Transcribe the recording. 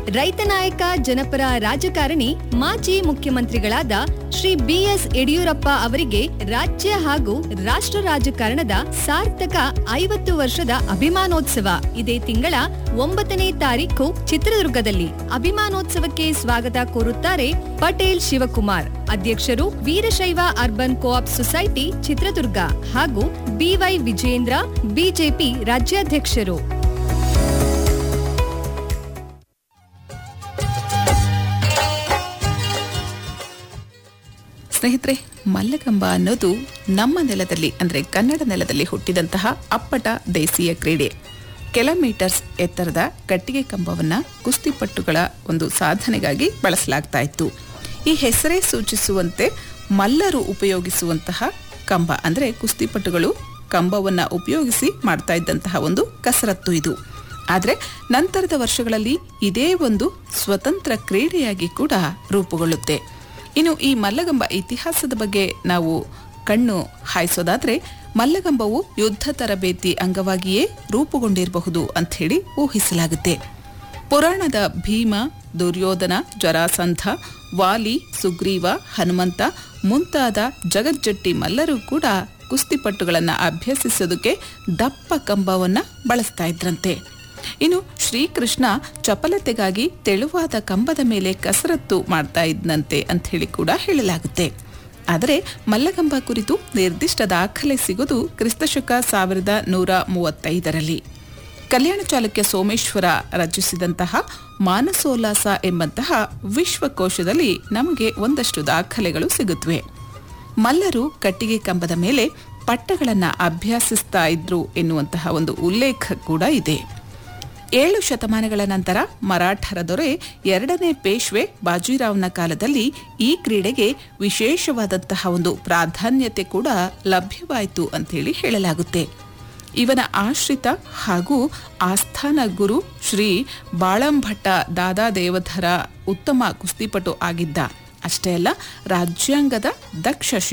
ರೈತ ನಾಯಕ ಜನಪರ ರಾಜಕಾರಣಿ ಮಾಜಿ ಮುಖ್ಯಮಂತ್ರಿಗಳಾದ ಶ್ರೀ ಬಿಎಸ್ ಯಡಿಯೂರಪ್ಪ ಅವರಿಗೆ ರಾಜ್ಯ ಹಾಗೂ ರಾಷ್ಟ್ರ ರಾಜಕಾರಣದ ಸಾರ್ಥಕ ಐವತ್ತು ವರ್ಷದ ಅಭಿಮಾನೋತ್ಸವ ಇದೇ ತಿಂಗಳ ಒಂಬತ್ತನೇ ತಾರೀಕು ಚಿತ್ರದುರ್ಗದಲ್ಲಿ ಅಭಿಮಾನೋತ್ಸವಕ್ಕೆ ಸ್ವಾಗತ ಕೋರುತ್ತಾರೆ ಪಟೇಲ್ ಶಿವಕುಮಾರ್ ಅಧ್ಯಕ್ಷರು Veerashaiva urban co-op society Chitradurga ಹಾಗೂ ಬಿವೈ ವಿಜೇಂದ್ರ ಬಿಜೆಪಿ ರಾಜ್ಯಾಧ್ಯಕ್ಷರು ಸ್ನೇಹಿತರೆ ಮಲ್ಲಕಂಬ ಅನ್ನೋದು ನಮ್ಮ ನೆಲದಲ್ಲಿ ಅಂದರೆ ಕನ್ನಡ ನೆಲದಲ್ಲಿ ಹುಟ್ಟಿದಂತಹ ಅಪ್ಪಟ ದೇಸಿಯ ಕ್ರೀಡೆ ಕೆಲ ಮೀಟರ್ಸ್ ಎತ್ತರದ ಕಟ್ಟಿಗೆ ಕಂಬವನ್ನು ಕುಸ್ತಿಪಟ್ಟುಗಳ ಒಂದು ಸಾಧನೆಗಾಗಿ ಬಳಸಲಾಗ್ತಾ ಇತ್ತು ಈ ಹೆಸರೇ ಸೂಚಿಸುವಂತೆ ಮಲ್ಲರು ಉಪಯೋಗಿಸುವಂತಹ ಕಂಬ ಅಂದರೆ ಕುಸ್ತಿಪಟುಗಳು ಕಂಬವನ್ನು ಉಪಯೋಗಿಸಿ ಮಾಡ್ತಾ ಇದ್ದಂತಹ ಒಂದು ಕಸರತ್ತು ಇದು ಆದರೆ ನಂತರದ ವರ್ಷಗಳಲ್ಲಿ ಇದೇ ಒಂದು ಸ್ವತಂತ್ರ ಕ್ರೀಡೆಯಾಗಿ ಕೂಡ ರೂಪುಗೊಳ್ಳುತ್ತೆ ಇನ್ನು ಈ ಮಲ್ಲಗಂಬ ಇತಿಹಾಸದ ಬಗ್ಗೆ ನಾವು ಕಣ್ಣು ಹಾಯಿಸೋದಾದ್ರೆ ಮಲ್ಲಗಂಬವು ಯುದ್ಧ ತರಬೇತಿ ಅಂಗವಾಗಿಯೇ ರೂಪುಗೊಂಡಿರಬಹುದು ಅಂಥೇಳಿ ಊಹಿಸಲಾಗುತ್ತೆ ಪುರಾಣದ ಭೀಮ ದುರ್ಯೋಧನ ಜರಾಸಂಧ ವಾಲಿ ಸುಗ್ರೀವ ಹನುಮಂತ ಮುಂತಾದ ಜಗಜ್ಜಟ್ಟಿ ಮಲ್ಲರು ಕೂಡ ಕುಸ್ತಿಪಟ್ಟುಗಳನ್ನು ಅಭ್ಯಸಿಸೋದಕ್ಕೆ ದಪ್ಪ ಕಂಬವನ್ನ ಬಳಸ್ತಾ ಇದ್ರಂತೆ ಇನ್ನು ಶ್ರೀಕೃಷ್ಣ ಚಪಲತೆಗಾಗಿ ತೆಳುವಾದ ಕಂಬದ ಮೇಲೆ ಕಸರತ್ತು ಮಾಡ್ತಾ ಇದ್ನಂತೆ ಅಂತ ಹೇಳಿ ಕೂಡ ಹೇಳಲಾಗುತ್ತೆ ಆದರೆ ಮಲ್ಲಗಂಬ ಕುರಿತು ನಿರ್ದಿಷ್ಟ ದಾಖಲೆ ಸಿಗೋದು ಕ್ರಿಸ್ತಶಕ ಸಾವಿರದ ನೂರ ಮೂವತ್ತೈದರಲ್ಲಿ ಕಲ್ಯಾಣ ಚಾಲುಕ್ಯ ಸೋಮೇಶ್ವರ ರಚಿಸಿದಂತಹ ಮಾನಸೋಲ್ಲಾಸ ಎಂಬಂತಹ ವಿಶ್ವಕೋಶದಲ್ಲಿ ನಮಗೆ ಒಂದಷ್ಟು ದಾಖಲೆಗಳು ಸಿಗುತ್ತವೆ ಮಲ್ಲರು ಕಟ್ಟಿಗೆ ಕಂಬದ ಮೇಲೆ ಪಟ್ಟಗಳನ್ನು ಅಭ್ಯಾಸಿಸ್ತಾ ಇದ್ರು ಎನ್ನುವಂತಹ ಒಂದು ಉಲ್ಲೇಖ ಕೂಡ ಇದೆ ಏಳು ಶತಮಾನಗಳ ನಂತರ ಮರಾಠರ ದೊರೆ ಎರಡನೇ ಪೇಶ್ವೆ ಬಾಜಿರಾವ್ನ ಕಾಲದಲ್ಲಿ ಈ ಕ್ರೀಡೆಗೆ ವಿಶೇಷವಾದಂತಹ ಒಂದು ಪ್ರಾಧಾನ್ಯತೆ ಕೂಡ ಲಭ್ಯವಾಯಿತು ಅಂತೇಳಿ ಹೇಳಲಾಗುತ್ತೆ ಇವನ ಆಶ್ರಿತ ಹಾಗೂ ಆಸ್ಥಾನ ಗುರು ಶ್ರೀ ಬಾಳಂಭಟ್ಟ ದಾದಾ ದೇವಧರ ಉತ್ತಮ ಕುಸ್ತಿಪಟು ಆಗಿದ್ದ ಅಷ್ಟೇ ಅಲ್ಲ ರಾಜ್ಯಾಂಗದ ದಕ್ಷ